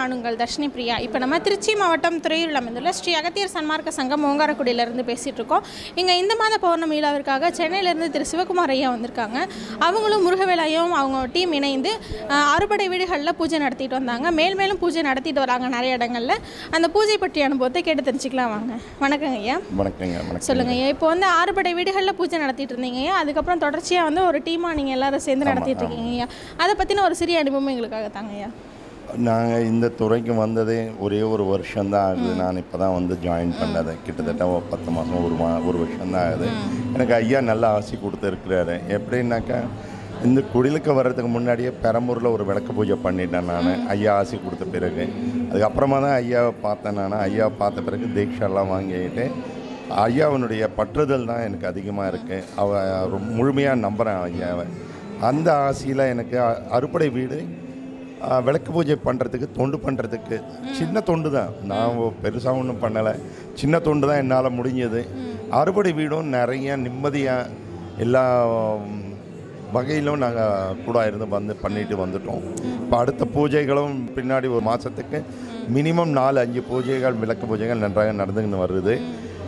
நான் உங்கள் தர்ஷினி பிரியா இப்போ நம்ம திருச்சி மாவட்டம் துறையூரில் அமைந்துள்ள ஸ்ரீ அகத்தியர் சன்மார்க்க சங்கம் ஓங்காரக்குடியிலேருந்து பேசிகிட்டு இருக்கோம் இங்கே இந்த மாத பௌர்ணமி விழாவிற்காக சென்னையிலேருந்து திரு சிவகுமார் ஐயா வந்திருக்காங்க அவங்களும் முருகவேலையும் அவங்க டீம் இணைந்து ஆஹ், அறுபடை வீடுகளில் பூஜை நடத்திட்டு வந்தாங்க மேல் மேலும் பூஜை நடத்திட்டு வராங்க நிறைய இடங்களில் அந்த பூஜை பற்றிய அனுபவத்தை கேட்டு தெரிஞ்சுக்கலாம் வாங்க வணக்கங்க ஐயா வணக்கங்க வணக்கம் சொல்லுங்க ஐயா இப்போ வந்து ஆறுபடை வீடுகளில் பூஜை நடத்திட்டு இருந்தீங்க ஐயா அதுக்கப்புறம் தொடர்ச்சியாக வந்து ஒரு டீமாக நீங்கள் எல்லாரும் சேர்ந்து நடத்திட்டு இருக்கீங்க ஐயா அதை பற்றின ஒரு சிறிய அனுபவம் எங்களுக்காக தாங்க ஐயா நாங்கள் இந்த துறைக்கு வந்ததே ஒரே ஒரு வருஷம்தான் ஆகுது நான் இப்போ தான் வந்து ஜாயின் பண்ணது கிட்டத்தட்ட ஒரு பத்து மாதம் ஒரு மா ஒரு வருஷம் தான் ஆகுது எனக்கு ஐயா நல்ல ஆசி கொடுத்துருக்குறாரு எப்படின்னாக்கா இந்த குடிலுக்கு வர்றதுக்கு முன்னாடியே பெரம்பூரில் ஒரு விளக்கு பூஜை பண்ணிட்டேன் நான் ஐயா ஆசி கொடுத்த பிறகு அதுக்கப்புறமா தான் ஐயாவை பார்த்தேன் நான் ஐயாவை பார்த்த பிறகு தீட்செல்லாம் வாங்கிட்டு ஐயாவினுடைய பற்றுதல் தான் எனக்கு அதிகமாக இருக்குது அவ ரொம்ப முழுமையாக நம்புகிறேன் ஐயாவை அந்த ஆசையில் எனக்கு அ- அறுபடை வீடு ஆ, விளக்கு பூஜை பண்ணுறதுக்கு தொண்டு பண்ணுறதுக்கு சின்ன தொண்டு தான் நான் பெருசாக ஒன்றும் பண்ணலை சின்ன தொண்டு தான் என்னால் முடிஞ்சது அறுபடை வீடும் நிறைய நிம்மதியாக எல்லா ம், வகையிலும் நாங்கள் கூட இருந்து வந்து பண்ணிட்டு வந்துட்டோம் இப்போ அடுத்த பூஜைகளும் பின்னாடி ஒரு மாதத்துக்கு மினிமம் நாலு அஞ்சு பூஜைகள் விளக்கு பூஜைகள் நன்றாக நடந்துக்கின்னு வருது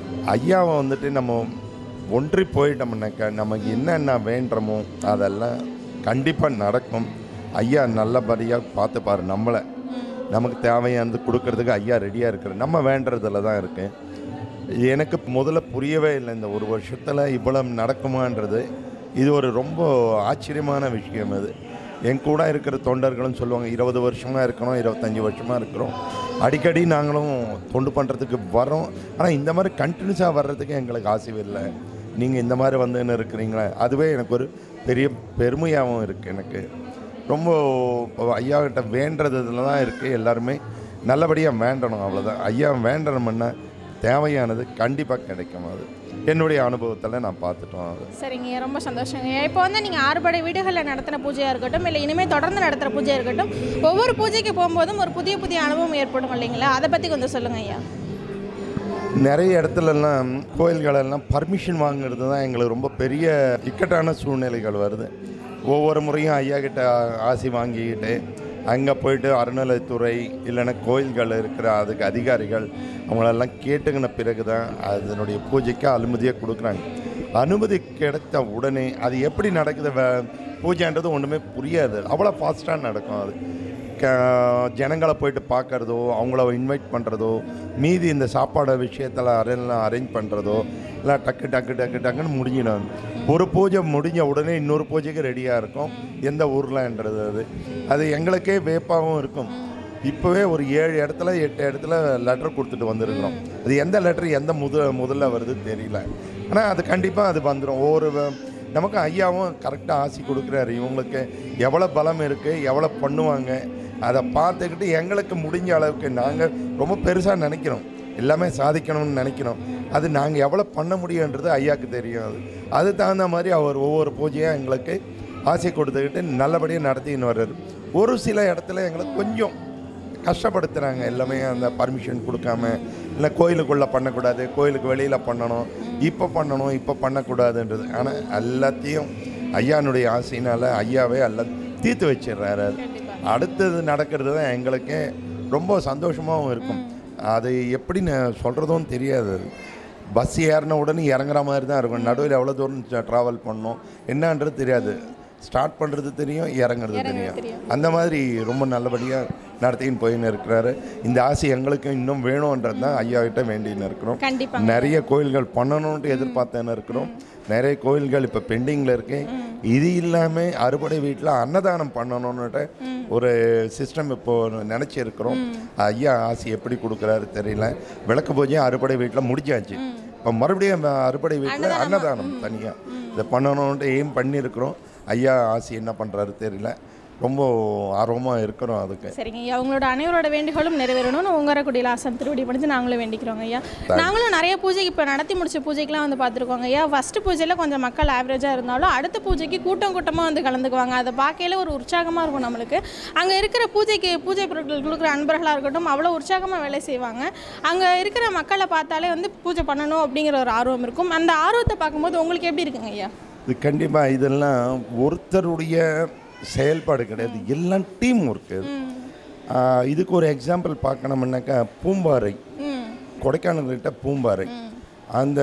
ஐயாவை வந்துட்டு நம்ம ஒன்றி போயிட்டோம்னாக்கா நமக்கு என்னென்ன வேண்டுறோமோ அதெல்லாம் கண்டிப்பாக நடக்கும் ஐயா நல்லபடியாக பார்த்துப்பாரு நம்மளை நமக்கு தேவையானது கொடுக்கறதுக்கு ஐயா ரெடியாக இருக்கிற நம்ம வேண்டுறதுல தான் இருக்குது எனக்கு முதல்ல புரியவே இல்லை இந்த ஒரு வருஷத்தில் இவ்வளவு நடக்குமான்றது இது ஒரு ரொம்ப ஆச்சரியமான விஷயம் இது என் கூட இருக்கிற தொண்டர்களும் சொல்லுவாங்க இருபது வருஷமாக இருக்கிறோம் இருபத்தஞ்சி வருஷமாக இருக்கிறோம் அடிக்கடி நாங்களும் தொண்டு பண்ணுறதுக்கு வரோம் ஆனால் இந்த மாதிரி கண்டினியூஸாக வர்றதுக்கு எங்களுக்கு ஆசை இல்லை நீங்கள் இந்த மாதிரி வந்துன்னு இருக்கிறீங்களே அதுவே எனக்கு ஒரு பெரிய பெருமையாகவும் இருக்குது எனக்கு ரொம்ப ஐயா கிட்ட வேண்டுறதுல தான் இருக்குது எல்லாருமே நல்லபடியாக வேண்டணும் அவ்வளோதான் ஐயா வேண்டணும்னா தேவையானது கண்டிப்பாக கிடைக்கும் அது என்னுடைய அனுபவத்தில் நான் பார்த்துட்டோம் அது சரிங்க ஐயா ரொம்ப சந்தோஷங்க ஐயா இப்போ வந்து நீங்கள் ஆறுபடை வீடுகளில் நடத்தின பூஜையாக இருக்கட்டும் இல்லை இனிமேல் தொடர்ந்து நடத்துகிற பூஜையாக இருக்கட்டும் ஒவ்வொரு பூஜைக்கு போகும்போதும் ஒரு புதிய புதிய அனுபவம் ஏற்படும் இல்லைங்களா அதை பற்றி கொஞ்சம் சொல்லுங்கள் ஐயா நிறைய இடத்துலலாம் கோயில்களெல்லாம் பர்மிஷன் வாங்குறது தான் எங்களுக்கு ரொம்ப பெரிய இக்கட்டான சூழ்நிலைகள் வருது ஒவ்வொரு முறையும் ஐயா கிட்ட ஆசி வாங்கிக்கிட்டு அங்கே போயிட்டு அறநிலைத்துறை இல்லைன்னா கோயில்கள் இருக்கிற அதுக்கு அதிகாரிகள் அவங்களெல்லாம் கேட்டுக்கின பிறகு தான் அதனுடைய பூஜைக்கு அனுமதியாக கொடுக்குறாங்க அனுமதி கிடைத்த உடனே அது எப்படி நடக்குது வே- பூஜைன்றது ஒன்றுமே புரியாது அவ்வளோ ஃபாஸ்ட்டாக நடக்கும் அது க ஜனங்களை போயிட்டு பார்க்குறதோ அவங்கள இன்வைட் பண்ணுறதோ மீதி இந்த சாப்பாடு விஷயத்தில் அரேஞ்ச் அரேஞ்ச் பண்ணுறதோ இல்லை டக்கு டக்கு டக்கு டக்குன்னு முடிஞ்சிடும் ஒரு பூஜை முடிஞ்ச உடனே இன்னொரு பூஜைக்கு ரெடியாக இருக்கும் எந்த ஊர்லன்றது அது அது எங்களுக்கே வேப்பாகவும் இருக்கும் இப்போவே ஒரு ஏழு இடத்துல எட்டு இடத்துல லெட்டர் கொடுத்துட்டு வந்திருக்கிறோம் அது எந்த லெட்டர் எந்த முத முதல்ல வருது தெரியல ஆனால் அது கண்டிப்பாக அது வந்துடும் ஒவ்வொரு வ- நமக்கு ஐயாவும் கரெக்டாக ஆசி கொடுக்குறாரு இவங்களுக்கு எவ்வளோ பலம் இருக்குது எவ்வளோ பண்ணுவாங்க அதை பார்த்துக்கிட்டு எங்களுக்கு முடிஞ்ச அளவுக்கு நாங்கள் ரொம்ப பெருசாக நினைக்கிறோம் எல்லாமே சாதிக்கணும்னு நினைக்கிறோம் அது நாங்கள் எவ்வளோ பண்ண முடியுன்றது ஐயாவுக்கு தெரியும் அது அது தகுந்த மாதிரி அவர் ஒவ்வொரு பூஜையாக எங்களுக்கு ஆசை கொடுத்துக்கிட்டு நல்லபடியாக நடத்தின்னு வர்றாரு ஒரு சில இடத்துல எங்களுக்கு கொஞ்சம் கஷ்டப்படுத்துகிறாங்க எல்லாமே அந்த பர்மிஷன் கொடுக்காம இல்லை கோயிலுக்குள்ளே பண்ணக்கூடாது கோயிலுக்கு வெளியில் பண்ணணும் இப்போ பண்ணணும் இப்போ பண்ணக்கூடாதுன்றது ஆனால் எல்லாத்தையும் ஐயானுடைய ஆசையினால் ஐயாவே எல்லாம் தீர்த்து வச்சிடுறாரு அது. அடுத்தது நடக்கிறது தான் எங்களுக்கு ரொம்ப சந்தோஷமாகவும் இருக்கும் அது எப்படி நான் சொல்கிறதும் தெரியாது அது. பஸ் ஏறின உடனே இறங்குற மாதிரி தான் இருக்கும் நடுவில் எவ்வளோ தூரம் ட்ராவல் பண்ணணும் என்னன்றது தெரியாது ஸ்டார்ட் பண்ணுறது தெரியும் இறங்குறது தெரியும் அந்த மாதிரி ரொம்ப நல்லபடியாக நடத்தின்னு போயின்னு இருக்கிறாரு இந்த ஆசை எங்களுக்கு இன்னும் வேணுன்றது தான் ஐயா கிட்ட வேண்டின்னு இருக்கிறோம் கண்டிப்பாக நிறைய கோயில்கள் பண்ணணுன்ட்டு எதிர்பார்த்தேன்னு இருக்கிறோம் நிறைய கோயில்கள் இப்போ பெண்டிங்கில் இருக்கு இது இல்லாமல் அறுபடை வீட்டில் அன்னதானம் பண்ணணுன்னுட்டு ஒரு சிஸ்டம் இப்போ நினச்சிருக்கிறோம் ஐயா ஆசி எப்படி கொடுக்குறாரு தெரியல விளக்கு பூஜை அறுபடை வீட்டில் முடிச்சாச்சு இப்போ மறுபடியும் அந்த அறுபடை வீட்டில் அன்னதானம் தனியாக இதை பண்ணணுன்ட்டு எய்ம் பண்ணியிருக்கிறோம் ஐயா ஆசி என்ன பண்ணுறாரு தெரியல ரொம்ப ஆர்வமாக இருக்கிறோம் அதுக்கு சரிங்க ஐயா உங்களோட அனைவரோட வேண்டுகோளும் நிறைவேறணும்னு உங்கரக்குடியில் ஆசம் திருவடி படிஞ்சு நாங்களும் வேண்டிக்கிறோங்க ஐயா நாங்களும் நிறைய பூஜைக்கு இப்போ நடத்தி முடிச்ச பூஜைக்கெலாம் வந்து பார்த்துருக்கோங்க ஐயா ஃபஸ்ட்டு பூஜையில் கொஞ்சம் மக்கள் ஆவரேஜாக இருந்தாலும் அடுத்த பூஜைக்கு கூட்டம் கூட்டமாக வந்து கலந்துக்குவாங்க அதை பார்க்கையில ஒரு உற்சாகமாக இருக்கும் நம்மளுக்கு அங்கே இருக்கிற பூஜைக்கு பூஜை பொருட்கள் கொடுக்குற அன்பர்களாக இருக்கட்டும் அவ்வளோ உற்சாகமாக வேலை செய்வாங்க அங்கே இருக்கிற மக்களை பார்த்தாலே வந்து பூஜை பண்ணணும் அப்படிங்கிற ஒரு ஆர்வம் இருக்கும் அந்த ஆர்வத்தை பார்க்கும்போது உங்களுக்கு எப்படி இருக்குங்க ஐயா இது கண்டிப்பாக இதெல்லாம் ஒருத்தருடைய செயல்பாடு கிடையாது எல்லாம் டீம் ஒர்க்கு ஆஹ் இதுக்கு ஒரு எக்ஸாம்பிள் பார்க்கணும்னாக்கா பூம்பாறை ம் கொடைக்கானல் கிட்ட பூம்பாறை அந்த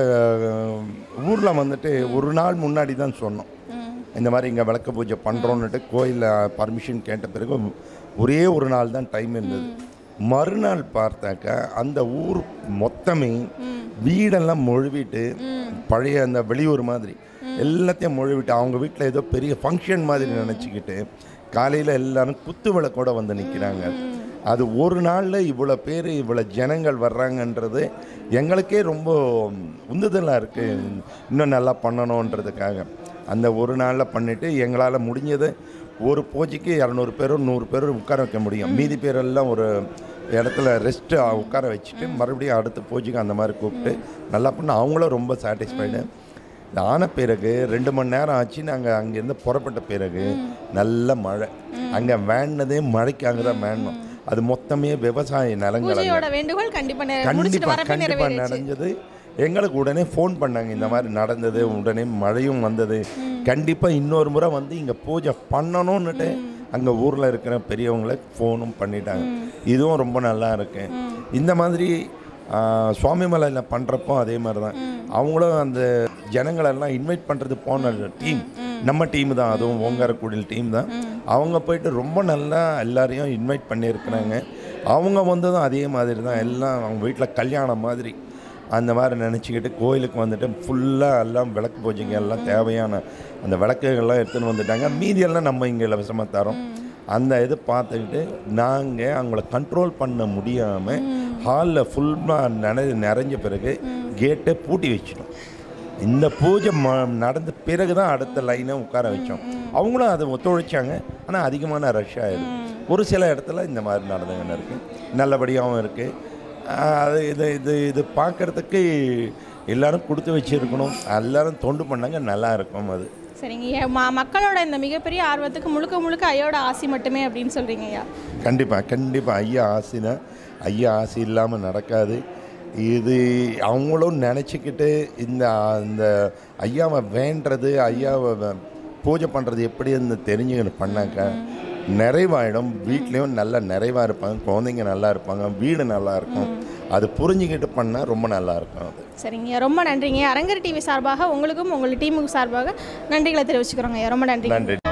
ஊரில் வந்துட்டு ஒரு நாள் முன்னாடி தான் சொன்னோம் ம் இந்த மாதிரி இங்கே விளக்கு பூஜை பண்ணுறோன்னுட்டு கோயிலில் பர்மிஷன் கேட்ட பிறகு ஒரே ஒரு நாள் தான் டைம் இருந்தது மறுநாள் பார்த்தாக்கா அந்த ஊர் மொத்தமே வீடெல்லாம் மொழுவிட்டு பழைய அந்த வெளியூர் மாதிரி எல்லாத்தையும் மொழுவிட்டு அவங்க வீட்டில் ஏதோ பெரிய ஃபங்க்ஷன் மாதிரி நினச்சிக்கிட்டு காலையில் எல்லாரும் குத்து விளக்கோட வந்து நிற்கிறாங்க அது ஒரு நாளில் இவ்வளோ பேர் இவ்வளோ ஜனங்கள் வர்றாங்கன்றது எங்களுக்கே ரொம்ப உந்துதலாக இருக்குது இன்னும் நல்லா பண்ணணுன்றதுக்காக அந்த ஒரு நாளில் பண்ணிவிட்டு எங்களால் முடிஞ்சதை ஒரு பூஜைக்கு இரநூறு பேரோ நூறு பேரோ உட்கார வைக்க முடியும் மீதி பேரெல்லாம் ஒரு இடத்துல ரெஸ்ட்டு உட்கார வச்சுட்டு மறுபடியும் அடுத்த பூஜைக்கு அந்த மாதிரி கூப்பிட்டு நல்லா பண்ண அவங்களும் ரொம்ப சாட்டிஸ்ஃபைடு இது ஆன பிறகு ரெண்டு மணி நேரம் ஆச்சு நாங்கள் அங்கேருந்து புறப்பட்ட பிறகு நல்ல மழை அங்கே வேண்டதே மழைக்கு அங்கே தான் வேண்டணும் அது மொத்தமே விவசாய நிலங்கள் அங்க. பூஜையோட வேண்டுகோள் கண்டிப்பா நிறைவே முடிச்சிட்டு கண்டிப்பாக வரப்ப கண்டிப்பாக நிறைவேறிச்சு நடந்தது எங்களுக்கு உடனே ஃபோன் பண்ணாங்க இந்த மாதிரி நடந்தது உடனே மழையும் வந்தது கண்டிப்பாக இன்னொரு முறை வந்து இங்கே பூஜை பண்ணணும்னுட்டு அங்கே ஊரில் இருக்கிற பெரியவங்களை ஃபோனும் பண்ணிட்டாங்க இதுவும் ரொம்ப நல்லா இருக்கு இந்த மாதிரி ஆ, சுவாமிமலையில் பண்ணுறப்போ அதே மாதிரி தான் அவங்களும் அந்த ஜனங்களெல்லாம் இன்வைட் பண்ணுறது போன டீம் நம்ம டீம் தான் அதுவும் ஓங்காரக்குடியில் டீம் தான் அவங்க போயிட்டு ரொம்ப நல்லா எல்லாரையும் இன்வைட் பண்ணியிருக்கிறாங்க அவங்க வந்ததும் அதே மாதிரி தான் எல்லாம் அவங்க வீட்டில் கல்யாணம் மாதிரி அந்த மாதிரி நினச்சிக்கிட்டு கோயிலுக்கு வந்துட்டு ஃபுல்லாக எல்லாம் விளக்கு பூஜைங்க எல்லாம் தேவையான அந்த விளக்குகள்லாம் எடுத்துன்னு வந்துட்டாங்க மீதியெல்லாம் நம்ம இங்கே இலவசமாக தரோம் அந்த இது பார்த்துக்கிட்டு நாங்கள் அவங்கள கண்ட்ரோல் பண்ண முடியாமல் ஹாலில் ஃபுல்லாக நிறை நிறைஞ்ச பிறகு கேட்டை பூட்டி வச்சிட்டோம் இந்த பூஜை ம நடந்த பிறகு தான் அடுத்த லைனை உட்கார வச்சோம் அவங்களும் அதை ஒத்துழைச்சாங்க ஆனால் அதிகமான ரஷ் ஆயிடுது ஒரு சில இடத்துல இந்த மாதிரி நடந்துங்கன்னு இருக்குது நல்லபடியாகவும் இருக்குது அது இது இது இது பார்க்குறதுக்கு எல்லாரும் கொடுத்து வச்சுருக்கணும் எல்லாரும் தொண்டு பண்ணாங்க நல்லா இருக்கும் அது சரிங்க ஐயா ம- மக்களோட இந்த மிகப்பெரிய ஆர்வத்துக்கு முழுக்க முழுக்க ஐயோட ஆசி மட்டுமே அப்படின்னு சொல்றீங்க ஐயா கண்டிப்பாக கண்டிப்பாக ஐயா ஆசைனா ஐயா ஆசை இல்லாமல் நடக்காது இது அவங்களும் நினச்சிக்கிட்டு இந்த இந்த ஐயாவை வேண்டுறது ஐயாவை வ- பூஜை பண்ணுறது எப்படின்னு தெரிஞ்சுக்கிட்டு பண்ணாக்க நிறைவாயிடும் வீட்லேயும் நல்ல நிறைவாக இருப்பாங்க குழந்தைங்க நல்லா இருப்பாங்க வீடு நல்லா இருக்கும் அது புரிஞ்சுக்கிட்டு பண்ணால் ரொம்ப நல்லா இருக்கும் அது சரிங்க ஐயா ரொம்ப நன்றிங்க ஐயா. அரங்கர் டிவி சார்பாக உங்களுக்கும் உங்கள் டீமுக்கு சார்பாக நன்றிகளை தெரிவிச்சுக்கிறோங்க ஐயா ரொம்ப நன்றி நன்றி